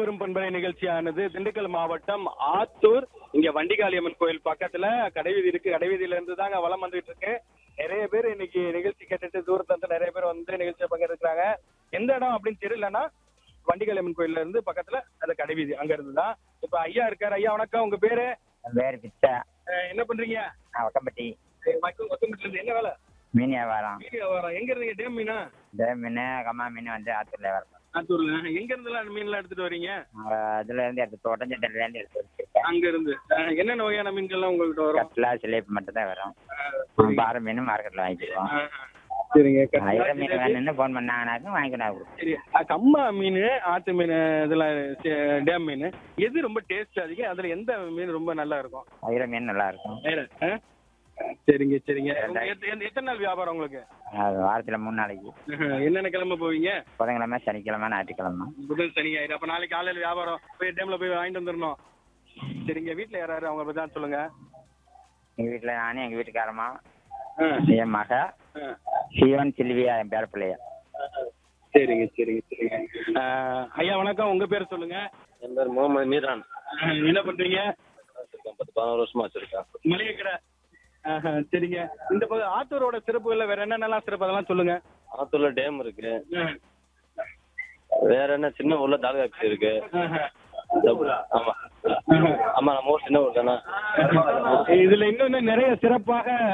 வரும் பண்பலை நிகழ்ச்சியானது திண்டுக்கல் மாவட்டம் ஆத்தூர் இங்க வண்டிகாளியம்மன் கோயில் பக்கத்துல கடைவீதி இருக்கு கடைவீதியில இருந்து தாங்க வலம் வந்துட்டு இருக்கு நிறைய பேர் இன்னைக்கு நிகழ்ச்சி கேட்டுட்டு தூரத்துல இருந்து நிறைய பேர் வந்து நிகழ்ச்சியை பங்கெடுக்கிறாங்க எந்த இடம் அப்படின்னு தெரியலன்னா வண்டிகாளியம்மன் கோயில்ல இருந்து பக்கத்துல அந்த கடைவீதி அங்க இருந்து தான் இப்ப ஐயா இருக்காரு ஐயா வணக்கம் உங்க பேரு என் பேர் பிச்சா அஹ் என்ன பண்றீங்க நான் ஒட்டம்பட்டி மக்கள் கொத்தமட்டில இருந்து என்ன வேலை மீன் வியாபாரம் மீன் வியாபாரம் எங்க இருந்தீங்க டேம் மீனா இந்த மீன் கம்மா மீன் வந்து ஆத்தூர்ல வியாபாரம் ஆத்தூர்ல எங்க இருந்து எல்லாம் மீன்லாம் எடுத்துட்டு வரீங்க நாங்கள் இதுல இருந்து எடுத்து உடஞ்சட்டில இருந்து எடுத்து வச்சிருக்கேன் அங்க இருந்து அஹ் என்னென்ன வகையான மீன்கள்லாம் உங்ககிட்ட வரும் கட்லா சிலேபி மட்டும் தான் வரும் சரி. பாறை மீன் மார்க்கெட்ல வாங்கிக்குவோம் அஹ் சரிங்க ஐர மீன் வேணும்னு ஃபோன் பண்ணாங்கனாக்கும் வாங்கிக்கணும் கொடுப்போம் சரி அஹ் கம்மா மீன் ஆத்து மீன் இதெல்லாம் சே- டேம் மீன் எது ரொம்ப டேஸ்ட் அதிகம் அதுல எந்த மீன் ரொம்ப நல்லா இருக்கும் ஐர மீன் நல்லா இருக்கும் வேற, அஹ்? சரிங்க சரிங்க உங்க எத்த- எத்த- எத்தனை நாள் வியாபாரம் உங்களுக்கு அது வாரத்துல மூணு நாளைக்கு அஹ் என்னென்ன கிழமை போவீங்க புதன்கிழமை சனிக்கிழமை ஞாயிற்றுக்கிழமை புதன் சனி ஞாயிறு அப்ப நாளைக்கு காலையில வியாபாரம் போய் டேம்ல போய் வாங்கிட்டு வந்துடணும் சரிங்க வீட்டுல யாராரு அவங்க பத்தி தான் சொல்லுங்க எங்க வீட்டுல நானும் எங்க வீட்டுக்காரமா அஹ், என் மக அஹ். சிவன் சில்வியா என் பேர பிள்ளைய சரிங்க சரிங்க சரிங்க அஹ், ஐயா வணக்கம் உங்க பேர் சொல்லுங்க என் பேர் முகமது மீரான் அஹ், என்ன பண்றீங்க வச்சிருக்கேன் பத்து பதினோரு வருஷமா வச்சிருக்கேன் மளிகை கடை ஆஹா, சரிங்க இந்த பக்கம் ஆத்தூரோட சிறப்புகள்ல வேற என்னென்னலாம் சிறப்பு அதெல்லாம் சொல்லுங்க ஆத்தூர்ல டேம் இருக்கு அஹ், வேற என்ன சின்ன ஊர்ல தாலுகா இருக்கு ஆஹா. ஆமா ஆமா நம்ம ஊர் சின்ன ஊர் தானே இதுல இன்னும் நிறைய சிறப்பாக